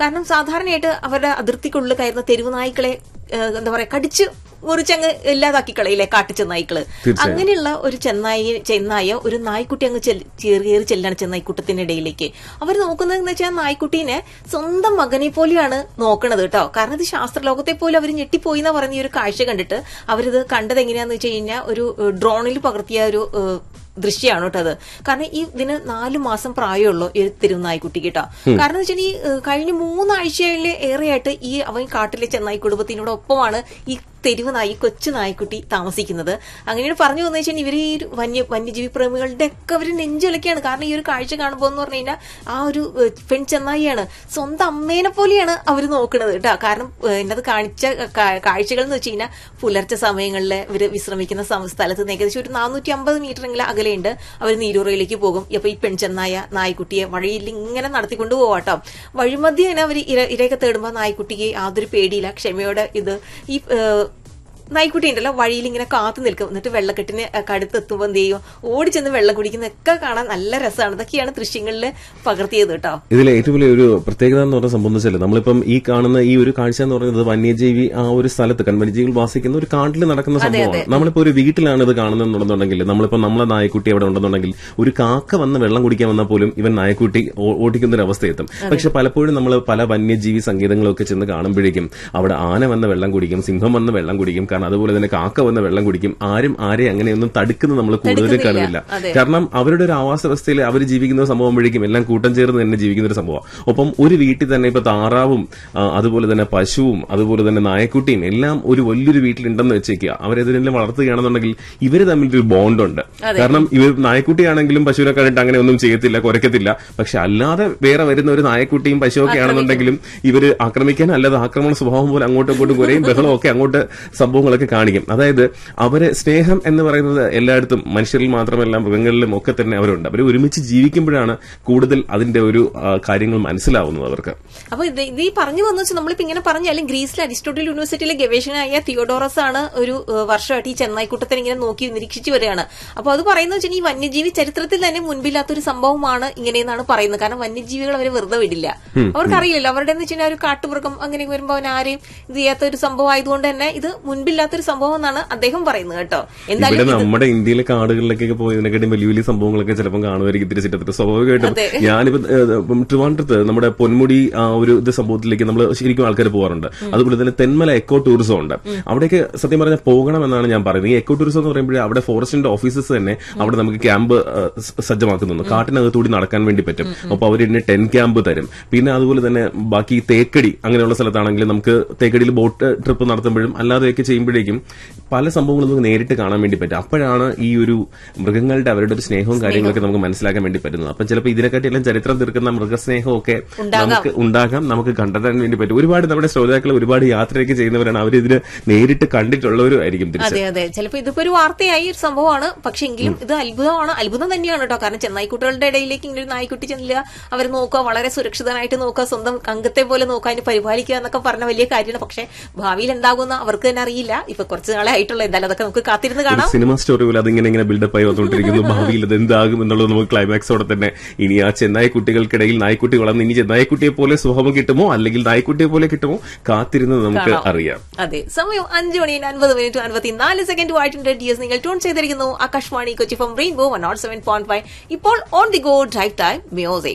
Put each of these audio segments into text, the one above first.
കാരണം സാധാരണയായിട്ട് അവരുടെ അതിർത്തിക്കുള്ളിൽ കയറുന്ന തെരുവ് നായ്ക്കളെ ഏഹ്, എന്താ പറയാ കടിച്ച് മുറിച്ചങ്ങ് ഇല്ലാതാക്കി കളയില്ലേ കാട്ടുചെന്നായ്ക്കള് അങ്ങനെയുള്ള ഒരു ചെന്നായി ചെന്നായ ഒരു നായ്ക്കുട്ടി അങ്ങ് ചെൽ- ചേറി കയറി ചെല്ലാണ് ചെന്നായിക്കൂട്ടത്തിന്റെ ഇടയിലേക്ക് അവർ നോക്കുന്നത് എന്ന് വെച്ചാൽ നായ്ക്കുട്ടീനെ സ്വന്തം മകനെ പോലെയാണ് നോക്കണത് കേട്ടോ കാരണം ഇത് ശാസ്ത്രലോകത്തെ പോലെ അവർ ഞെട്ടിപ്പോയി എന്ന് പറഞ്ഞ ഈ ഒരു കാഴ്ച കണ്ടിട്ട് അവരിത് കണ്ടത് എങ്ങനെയാന്ന് വെച്ച് കഴിഞ്ഞാൽ ഒരു ഏഹ്, ഡ്രോണിൽ പകർത്തിയ ഒരു ഏഹ്, ദൃശ്യമാണ് കേട്ടോ അത് കാരണം ഈ ഇതിന് നാലു മാസം പ്രായമുള്ളൂ ഈ തിരുനായ്ക്കുട്ടി കേട്ടോ കാരണം എന്ന് വെച്ചാൽ ഈ ഏഹ്, കഴിഞ്ഞ മൂന്നാഴ്ചയിൽ ഏറെയായിട്ട് ഈ അവൻ കാട്ടിലെ ചെന്നായി കുടുംബത്തിനോടൊപ്പമാണ് ഈ തെരുവ് നായി കൊച്ചു നായ്ക്കുട്ടി താമസിക്കുന്നത് അങ്ങനെയാണ് പറഞ്ഞു വന്നു വെച്ചാൽ ഇവര് ഈ ഒരു വന്യ വന്യജീവി പ്രേമികളുടെ ഒക്കെ അവർ നെഞ്ചിലൊക്കെയാണ് കാരണം ഈ ഒരു കാഴ്ച കാണുമ്പോൾ എന്ന് പറഞ്ഞു കഴിഞ്ഞാൽ ആ ഒരു ഏഹ്, പെൺ ചെന്നായിയാണ് സ്വന്തം അമ്മേനെ പോലെയാണ് അവർ നോക്കുന്നത് കേട്ടോ കാരണം ഏഹ്, എന്നത് കാണിച്ച കാ- കാഴ്ചകൾ എന്ന് വെച്ച് കഴിഞ്ഞാൽ പുലർച്ചെ സമയങ്ങളിൽ ഇവർ വിശ്രമിക്കുന്ന സം- സ്ഥലത്ത് നിന്ന് ഏകദേശം ഒരു നാനൂറ്റി അമ്പത് മീറ്ററെങ്കിലും അകലെയുണ്ട് അവർ നീരൂറയിലേക്ക് പോകും അപ്പൊ ഈ പെൺചെന്നായ നായ്ക്കുട്ടിയെ വഴിയിൽ ഇങ്ങനെ നടത്തിക്കൊണ്ട് പോവാട്ടോ വഴിമധ്യം തന്നെ അവർ ഇര ഇരയൊക്കെ തേടുമ്പോൾ നായ്ക്കുട്ടിക്ക് യാതൊരു പേടിയില്ല ക്ഷമയോടെ ഇത് ഈ ഏഹ്, നായ്ക്കുട്ടി ഉണ്ടല്ലോ വഴിയിൽ ഇങ്ങനെ കാത്തു നിൽക്കും എന്നിട്ട് വെള്ളക്കെട്ടിന് കടുത്തെത്തുമ്പോൾ എന്ത് ചെയ്യും ഓടിച്ചെന്ന് വെള്ളം കുടിക്കുന്നതൊക്കെ കാണാൻ നല്ല രസമാണ് ഇതൊക്കെയാണ് ദൃശ്യങ്ങളിൽ പകർത്തിയത് കേട്ടോ ഇതിൽ ഏറ്റവും വലിയ ഒരു പ്രത്യേകത എന്ന് പറഞ്ഞ സംഭവം എന്ന് വെച്ചാൽ നമ്മളിപ്പം ഈ കാണുന്ന ഈ ഒരു കാഴ്ച എന്ന് പറയുന്നത് വന്യജീവി ആ ഒരു സ്ഥലത്ത് കൺ വന്യജീവികൾ വാസിക്കുന്ന ഒരു കാട്ടിൽ നടക്കുന്ന സംഭവമാണ് നമ്മളിപ്പോ ഒരു വീട്ടിലാണ് ഇത് കാണുന്നതെന്നുണ്ടെന്നുണ്ടെങ്കിൽ നമ്മളിപ്പോ നമ്മളെ നായക്കുട്ടി അവിടെ ഉണ്ടെന്നുണ്ടെങ്കിൽ ഒരു കാക്ക വന്ന് വെള്ളം കുടിക്കാൻ വന്നാൽ പോലും ഇവൻ നായക്കുട്ടി ഓ- ഓടിക്കുന്ന ഒരു അവസ്ഥ എത്തും പക്ഷെ പലപ്പോഴും നമ്മൾ പല വന്യജീവി സംഗീതങ്ങളൊക്കെ ചെന്ന് കാണുമ്പോഴേക്കും അവിടെ ആന വന്ന് വെള്ളം കുടിക്കും സിംഹം വന്ന് വെള്ളം കുടിക്കും കാരണം അതുപോലെ തന്നെ കാക്ക വന്ന് വെള്ളം കുടിക്കും ആരും ആരെ അങ്ങനെയൊന്നും തടുക്കുന്നത് നമ്മൾ കൂടുതൽ തടുക്കുന്നില്ല. കാണുന്നില്ല അതെ. കാരണം അവരുടെ ഒരു ആവാസ വ്യവസ്ഥയിൽ അവർ ജീവിക്കുന്ന സംഭവമ്പോഴേക്കും എല്ലാം കൂട്ടം ചേർന്ന് തന്നെ ജീവിക്കുന്ന ഒരു സംഭവം ഒപ്പം ഒരു വീട്ടിൽ തന്നെ ഇപ്പൊ താറാവും ആ, അതുപോലെ തന്നെ പശുവും അതുപോലെ തന്നെ നായക്കുട്ടിയും എല്ലാം ഒരു വലിയൊരു വീട്ടിലുണ്ടെന്ന് വെച്ചേക്കുക അവരെതിനെല്ലാം വളർത്തുകയാണെന്നുണ്ടെങ്കിൽ ഇവര് തമ്മിൽ ഒരു ബോണ്ടുണ്ട് കാരണം ഇവർ നായക്കുട്ടിയാണെങ്കിലും പശുവിനെ കണ്ടിട്ട് അങ്ങനെ ഒന്നും ചെയ്യത്തില്ല കുരക്കത്തില്ല പക്ഷെ അല്ലാതെ വേറെ വരുന്ന ഒരു നായക്കുട്ടിയും പശുവൊക്കെ ആണെന്നുണ്ടെങ്കിലും ഇവര് ആക്രമിക്കാൻ അല്ലാതെ ആക്രമണ സ്വഭാവം പോലെ അങ്ങോട്ടും ഇങ്ങോട്ടും കുരയും ബഹളവും ഒക്കെ അങ്ങോട്ട് സംഭവങ്ങളൊക്കെ കാണിക്കും അതായത് അവരെ സ്നേഹം എന്ന് പറയുന്നത് എല്ലായിടത്തും മനുഷ്യരിൽ മാത്രമല്ല മൃഗങ്ങളിലും ഒക്കെ തന്നെ അവരുണ്ട് അവർ ഒരുമിച്ച് ജീവിക്കുമ്പോഴാണ് കൂടുതൽ അതിന്റെ ഒരു ആ, കാര്യങ്ങൾ മനസ്സിലാവുന്നത് അവർക്ക് അപ്പൊ ഇത് ഇത് ഈ പറഞ്ഞു വന്നു വെച്ചാൽ നമ്മളിപ്പോ ഇങ്ങനെ പറഞ്ഞാലും ഗ്രീസിലെ അരിസ്റ്റോട്ടിൽ യൂണിവേഴ്സിറ്റിയിലെ ഗവേഷകനായ തിയോഡോറസ് ആണ് ഒരു ഏഹ്, വർഷമായിട്ട് ഈ ചെന്നായിക്കൂട്ടത്തിനെ ഇങ്ങനെ നോക്കി നിരീക്ഷിച്ചു വരികയാണ് അപ്പൊ അത് പറയുന്നത് വെച്ചാൽ ഈ വന്യജീവി ചരിത്രത്തിൽ തന്നെ മുൻപില്ലാത്തൊരു സംഭവമാണ് ഇങ്ങനെയെന്നാണ് പറയുന്നത് കാരണം വന്യജീവികൾ അവരെ വെറുതെ വിടില്ല അവർക്കറിയില്ലല്ലോ അവരുടെ എന്ന് വെച്ചാൽ ഒരു കാട്ടുമൃഗം അങ്ങനെ വരുമ്പോൾ അവൻ ആരെയും ഇത് ചെയ്യാത്ത ഒരു സംഭവം ആയതുകൊണ്ട് തന്നെ ഇത് മുൻപില്ലാത്തൊരു സംഭവം എന്നാണ് അദ്ദേഹം പറയുന്നത് കേട്ടോ ഇവിടെ എന്തായാലും ഇത് നമ്മുടെ ഇന്ത്യയിലെ കാടുകളിലേക്കൊക്കെ പോയി ഇതിനെക്കാട്ടും വലിയ വലിയ സംഭവങ്ങളൊക്കെ ചിലപ്പോൾ കാണുമായിരിക്കും തിരിച്ചിട്ട് സ്വാഭാവികമായിട്ടും അതെ. ഞാനിപ്പോ ഏഹ്, ഇപ്പം ട്രിവാൻഡ്രത്ത് നമ്മുടെ പൊന്മുടി ആ ഒരു ഇത് സംഭവത്തിലേക്ക് നമ്മൾ ശരിക്കും ആൾക്കാർ പോകാറുണ്ട് അതുപോലെ തന്നെ തെന്മല എക്കോ ടൂറിസം ഉണ്ട് അവിടേക്ക് സത്യം പറഞ്ഞാൽ പോകണം എന്നാണ് ഞാൻ പറയുന്നത് ഈ എക്കോ ടൂറിസം എന്ന് പറയുമ്പോൾ അവിടെ ഫോറസ്റ്റിന്റെ ഓഫീസസ് തന്നെ അവിടെ നമുക്ക് ക്യാമ്പ് സജ്ജമാക്കുന്നുണ്ട് കാട്ടിനകത്തൂടി നടക്കാൻ വേണ്ടി പറ്റും അപ്പൊ അവർ ഇതിന് ടെൻ ക്യാമ്പ് തരും പിന്നെ അതുപോലെ തന്നെ ബാക്കി തേക്കടി അങ്ങനെയുള്ള സ്ഥലത്താണെങ്കിൽ നമുക്ക് തേക്കടിയിൽ ബോട്ട് ട്രിപ്പ് നടത്തുമ്പോഴും അല്ലാതെയൊക്കെ ചെയ്യുമ്പോഴേക്കും പല സംഭവങ്ങളും നമുക്ക് നേരിട്ട് കാണാൻ വേണ്ടി പറ്റും അപ്പോഴാണ് ഈ ഒരു മൃഗങ്ങളുടെ അവരുടെ ഒരു സ്നേഹവും കാര്യങ്ങളൊക്കെ നമുക്ക് മനസ്സിലാക്കാൻ വേണ്ടി പറ്റുന്നത് അപ്പം ചിലപ്പോൾ ഇതിനെക്കാട്ടിയെല്ലാം ചരിത്രം തീർക്കുന്ന മൃഗസ്നേഹമൊക്കെ നമുക്ക് ഉണ്ടാകാം നമുക്ക് കണ്ടെത്താൻ വേണ്ടി പറ്റും ഒരുപാട് നമ്മുടെ ശ്രോതാക്കൾ ഒരുപാട് യാത്രയൊക്കെ ചെയ്യുന്നവരാണ് അവരിതിന് നേരിട്ട് കണ്ടിട്ടുള്ളവരും ആയിരിക്കും തിരിച്ച് അതെ അതെ ചിലപ്പോ ഇതിപ്പോ ഒരു വാർത്തയായി ഒരു സംഭവമാണ് പക്ഷെ എങ്കിലും ഇത് അത്ഭുതമാണ് അത്ഭുതം തന്നെയാണ് കേട്ടോ കാരണം ചെന്നായിക്കുട്ടികളുടെ ഇടയിലേക്ക് ഇങ്ങനെ ഒരു നായ്ക്കുട്ടി ചെല്ലുക അവർ നോക്കുക വളരെ സുരക്ഷിതനായിട്ട് നോക്കുക സ്വന്തം അംഗത്തെ പോലെ നോക്കുക അതിന് പരിപാലിക്കുക എന്നൊക്കെ പറഞ്ഞ വലിയ കാര്യമാണ് പക്ഷെ ഭാവിയിൽ എന്താകുന്ന അവർക്ക് തന്നെ അറിയില്ല ഇപ്പൊ കുറച്ച് നാളെ ആയിട്ടുള്ള എന്തായാലും അതൊക്കെ നമുക്ക് കാത്തിരുന്ന് കാണാം സിനിമ സ്റ്റോറി പോലെ അതിങ്ങനെ ഇങ്ങനെ ബിൽഡപ്പ് ആയി വന്നുകൊണ്ടിരിക്കുന്നു ഭാവിയിൽ ഇത് എന്താകും എന്നുള്ളത് നമുക്ക് ക്ലൈമാക്സോടെ തന്നെ ഇനി ആ ചെന്നായി കുട്ടികൾക്കിടയിൽ നായ്ക്കുട്ടി വളർന്ന് ഇനി ചെന്നായിക്കുട്ടിയെ പോലെ സ്വഭാവം കിട്ടുമോ അല്ലെങ്കിൽ നായ്ക്കുട്ടിയെ പോലെ കിട്ടുമോ കാത്തിരുന്ന് നമുക്ക് കാണാം. അറിയാം അതെ സമയം അഞ്ചു മണി അൻപത് മിനിറ്റ് അൻപത്തിനാല് സെക്കൻഡ് ആയിട്ടുണ്ട് ഡി എസ് നിങ്ങൾ ട്യൂൺ ചെയ്തിരിക്കുന്നു Akashvani Kochi from rainbow one nought seven point five ഇപ്പോൾ on the go drive time music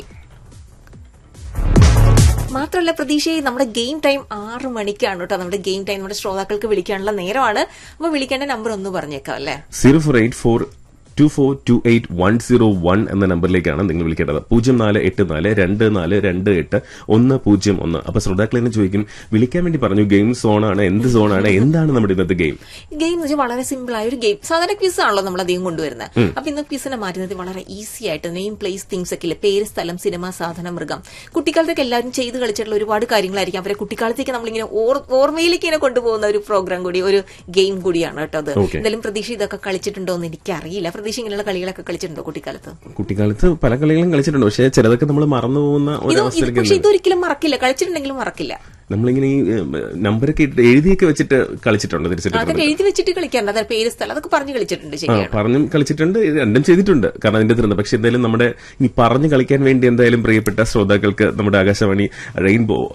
മാത്രമല്ല പ്രതീക്ഷയെ നമ്മുടെ ഗെയിം ടൈം ആറ് മണിക്കാണ് കേട്ടോ നമ്മുടെ ഗെയിം ടൈം നമ്മുടെ ശ്രോതാക്കൾക്ക് വിളിക്കാനുള്ള നേരമാണ് അപ്പൊ വിളിക്കേണ്ട നമ്പർ ഒന്ന് പറഞ്ഞേക്കാം അല്ലേ zero four eight four two four two eight one zero one എന്ന നമ്പറിലേക്കാണ് നിങ്ങൾ വിളിക്കേണ്ടത് പൂജ്യം നാല് എട്ട് നാല് രണ്ട് നാല് രണ്ട് എട്ട് ഒന്ന് പൂജ്യം ഒന്ന് അപ്പൊ ശ്രോതാക്കൾ തന്നെ ചോദിക്കും വിളിക്കാൻ വേണ്ടി പറഞ്ഞു ഗെയിം സോണാണ് എന്ത് സോണാണ് എന്താണ് നമ്മുടെ ഇന്നത്തെ ഗെയിം ഗെയിം എന്ന് വെച്ചാൽ വളരെ സിമ്പിൾ ആയ ഒരു ഗെയിം സാധാരണ ക്വിസ് ആണല്ലോ നമ്മൾ അധികം കൊണ്ടുവരുന്നത് അപ്പൊ ഇന്ന് ക്വിസിനെ മാറ്റുന്നത് വളരെ ഈസി ആയിട്ട് നെയിം പ്ലേസ് തിങ്സ് ഒക്കെ ഇല്ലേ പേര് സ്ഥലം സിനിമ സാധനം മൃഗം കുട്ടിക്കാലത്തൊക്കെ എല്ലാവരും ചെയ്ത് കളിച്ചിട്ടുള്ള ഒരുപാട് കാര്യങ്ങളായിരിക്കും അവരെ കുട്ടിക്കാലത്തേക്ക് നമ്മളിങ്ങനെ ഓർ- ഓർമ്മയിലേക്ക് ഇങ്ങനെ കൊണ്ടുപോകുന്ന ഒരു പ്രോഗ്രാം കൂടി ഒരു ഗെയിം കൂടിയാണ് കേട്ടോ അത് Okay. എന്തായാലും പ്രതീക്ഷ ഇതൊക്കെ കളിച്ചിട്ടുണ്ടോ എന്ന് എനിക്കറിയില്ല പ്രതീക്ഷ ഇങ്ങനെയുള്ള കളികളൊക്കെ കളിച്ചിട്ടുണ്ടോ കുട്ടിക്കാലത്ത് കുട്ടിക്കാലത്ത് പല കളികളും കളിച്ചിട്ടുണ്ട് പക്ഷേ ചിലതൊക്കെ നമ്മൾ മറന്നു പോകുന്ന ഇത് ഒരു ഇത് അവസ്ഥയിലേക്ക് പക്ഷെ ഇതൊരിക്കലും മറക്കില്ല കളിച്ചിട്ടുണ്ടെങ്കിലും മറക്കില്ല നമ്മളിങ്ങനെ ഈ നമ്പറൊക്കെ ഇട്ട് എഴുതിയൊക്കെ വെച്ചിട്ട് കളിച്ചിട്ടുണ്ട് തിരിച്ചിട്ട് അതൊക്കെ എഴുതി വെച്ചിട്ട് കളിക്കാറുണ്ട് അതായത് പേര് സ്ഥലം അതൊക്കെ പറഞ്ഞു കളിച്ചിട്ടുണ്ട് ആ ശരിയാണ് പറഞ്ഞും കളിച്ചിട്ടുണ്ട് ഇത് രണ്ടും ചെയ്തിട്ടുണ്ട് കാരണം അതിന്റെ തീർന്ന് പക്ഷെ എന്തായാലും നമ്മുടെ ഇനി പറഞ്ഞു കളിക്കാൻ വേണ്ടി എന്തായാലും പ്രിയപ്പെട്ട ശ്രോതാക്കൾക്ക് നമ്മുടെ ആകാശവാണി റെയിൻബോ